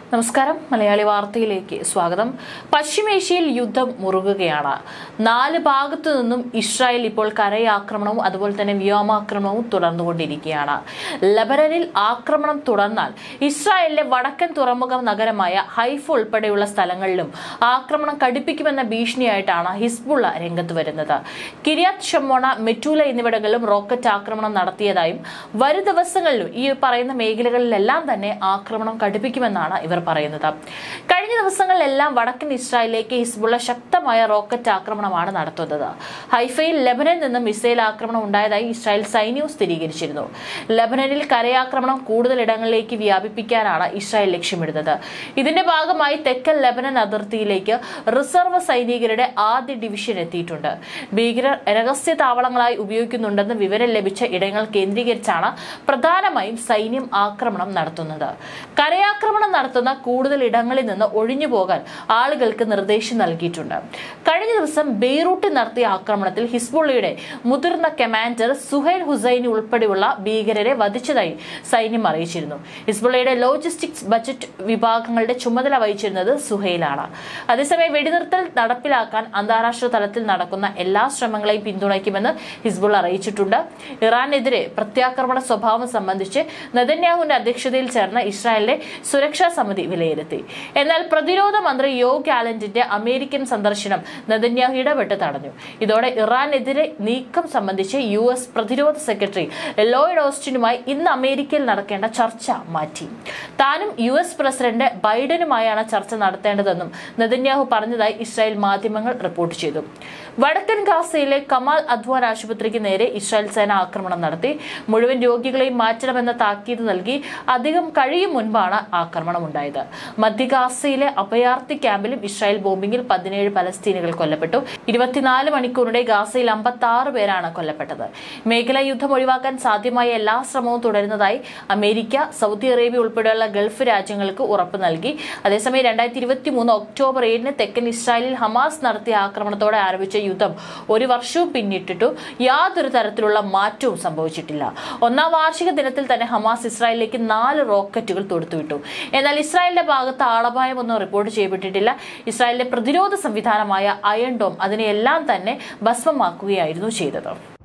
നമസ്കാരം മലയാളി വാർത്തയിലേക്ക് സ്വാഗതം പശ്ചിമേഷ്യയിൽ യുദ്ധം മുറുകുകയാണ് നാല് ഭാഗത്തു നിന്നും ഇസ്രായേൽ ഇപ്പോൾ കരയാക്രമണവും അതുപോലെ തന്നെ വ്യോമാക്രമണവും തുടർന്നുകൊണ്ടിരിക്കുകയാണ് ലബനനിൽ ആക്രമണം തുടർന്നാൽ ഇസ്രായേലിലെ വടക്കൻ തുറമുഖ നഗരമായ ഹൈഫ് ഉൾപ്പെടെയുള്ള സ്ഥലങ്ങളിലും ആക്രമണം കടുപ്പിക്കുമെന്ന ഭീഷണിയായിട്ടാണ് ഹിസ്ബുള്ള രംഗത്ത് വരുന്നത് കിരിയാത് ഷമോണ മെറ്റൂല എന്നിവിടങ്ങളിലും റോക്കറ്റ് ആക്രമണം നടത്തിയതായും വരും ദിവസങ്ങളിലും ഈ പറയുന്ന മേഖലകളിലെല്ലാം തന്നെ ആക്രമണം കടുപ്പിക്കുമെന്നാണ് ഇവർ പറയുന്നത് കഴിഞ്ഞ ദിവസങ്ങളിലെല്ലാം വടക്കൻ ഇസ്രായേലിലേക്ക് ഹിസ്ബുള്ള ശക്തമായ റോക്കറ്റ് ആക്രമണമാണ് നടത്തുന്നത് ഹൈഫയിൽ ലബനനിൽ നിന്ന് മിസൈൽ ആക്രമണം ഉണ്ടായതായി ഇസ്രായേൽ സൈന്യവും സ്ഥിരീകരിച്ചിരുന്നു ലബനനിൽ കരയാക്രമണം കൂടുതൽ ഇടങ്ങളിലേക്ക് വ്യാപിപ്പിക്കാനാണ് ഇസ്രായേൽ ലക്ഷ്യമിടുന്നത് ഇതിന്റെ ഭാഗമായി തെക്കൻ ലബനൻ അതിർത്തിയിലേക്ക് റിസർവ് സൈനികരുടെ ആദ്യ ഡിവിഷൻ എത്തിയിട്ടുണ്ട് ഭീകരർ രഹസ്യ താവളങ്ങളായി ഉപയോഗിക്കുന്നുണ്ടെന്ന് വിവരം ലഭിച്ച ഇടങ്ങൾ കേന്ദ്രീകരിച്ചാണ് പ്രധാനമായും സൈന്യം ആക്രമണം നടത്തുന്നത് കരയാക്രമണം നടത്തുന്ന കൂടുതൽ ഇടങ്ങളിൽ നിന്ന് ഒഴിഞ്ഞു പോകാൻ ആളുകൾക്ക് നിർദ്ദേശം നൽകിയിട്ടുണ്ട് കഴിഞ്ഞ ദിവസം ബെയ്റൂട്ടിൽ നടത്തിയ ആക്രമണത്തിൽ ഹിസ്ബുള്ളയുടെ മുതിർന്ന കമാൻഡർ സുഹൈൽ ഹുസൈനി ഉൾപ്പെടെയുള്ള ഭീകരരെ വധിച്ചതായി സൈന്യം അറിയിച്ചിരുന്നു ഹിസ്ബുള്ളയുടെ ലോജിസ്റ്റിക്സ് ബജറ്റ് വിഭാഗങ്ങളുടെ ചുമതല വഹിച്ചിരുന്നത് സുഹൈലാണ് അതേസമയം വെടിനിർത്തൽ നടപ്പിലാക്കാൻ അന്താരാഷ്ട്ര തലത്തിൽ നടക്കുന്ന എല്ലാ ശ്രമങ്ങളെയും പിന്തുണയ്ക്കുമെന്ന് ഹിസ്ബുള്ള അറിയിച്ചിട്ടുണ്ട് ഇറാനെതിരെ പ്രത്യാക്രമണ സ്വഭാവം സംബന്ധിച്ച് നെതന്യാഹുവിന്റെ അധ്യക്ഷതയിൽ ചേർന്ന ഇസ്രായേലിലെ സുരക്ഷാ സമിതി വിലയിരുത്തി എന്നാൽ പ്രതിരോധ മന്ത്രി യോ ഗാലന്റിന്റെ അമേരിക്കൻ സന്ദർശനം നെതന്യാഹു ഇടപെട്ട് തടഞ്ഞു ഇതോടെ ഇറാനെതിരെ നീക്കം സംബന്ധിച്ച് യു എസ് പ്രതിരോധ സെക്രട്ടറി ലോയിഡ് ഓസ്റ്റിനുമായി ഇന്ന് അമേരിക്കയിൽ നടക്കേണ്ട ചർച്ച മാറ്റി താനും യു എസ് പ്രസിഡന്റ് ബൈഡനുമായാണ് ചർച്ച നടത്തേണ്ടതെന്നും നെതന്യാഹു പറഞ്ഞതായി ഇസ്രായേൽ മാധ്യമങ്ങൾ റിപ്പോർട്ട് ചെയ്തു വടക്കൻ ഗാസയിലെ കമാൽ അദ്വാൻ ആശുപത്രിക്ക് നേരെ ഇസ്രായേൽ സേന ആക്രമണം നടത്തി മുഴുവൻ രോഗികളെയും മാറ്റണമെന്ന താക്കീത് നൽകി അധികം കഴിയും മുൻപാണ് ആക്രമണം ഉണ്ടായത് മധ്യ ഗാസയിലെ അഭയാർത്ഥി ക്യാമ്പിലും ഇസ്രായേൽ ബോംബിംഗിൽ പതിനേഴ് പലസ്തീനുകൾ കൊല്ലപ്പെട്ടു ഇരുപത്തിനാല് മണിക്കൂറിടെ ഗാസയിൽ അമ്പത്തി ആറ് പേരാണ് കൊല്ലപ്പെട്ടത് മേഖലാ യുദ്ധം ഒഴിവാക്കാൻ സാധ്യമായ എല്ലാ ശ്രമവും തുടരുന്നതായി അമേരിക്ക സൗദി അറേബ്യ ഉൾപ്പെടെയുള്ള ഗൾഫ് രാജ്യങ്ങൾക്ക് ഉറപ്പ് നൽകി അതേസമയം രണ്ടായിരത്തി ഇരുപത്തി മൂന്ന് ഒക്ടോബർ ഏഴിന് തെക്കൻ ഇസ്രായേലിൽ ഹമാസ് നടത്തിയ ആക്രമണത്തോടെ ആരംഭിച്ച യുദ്ധം ഒരു വർഷവും പിന്നിട്ടിട്ടു യാതൊരു തരത്തിലുള്ള മാറ്റവും സംഭവിച്ചിട്ടില്ല ഒന്നാം വാർഷിക ദിനത്തിൽ തന്നെ ഹമാസ് ഇസ്രായേലിലേക്ക് നാല് റോക്കറ്റുകൾ തൊടുത്തുവിട്ടു എന്നാൽ ഇസ്രായേലിന്റെ ഭാഗത്ത് ആളപായമൊന്നും റിപ്പോർട്ട് ചെയ്യപ്പെട്ടിട്ടില്ല ഇസ്രായേലിന്റെ പ്രതിരോധ സംവിധാനമായ അയൺ ഡോം അതിനെയെല്ലാം തന്നെ ഭസ്മമാക്കുകയായിരുന്നു ചെയ്തത്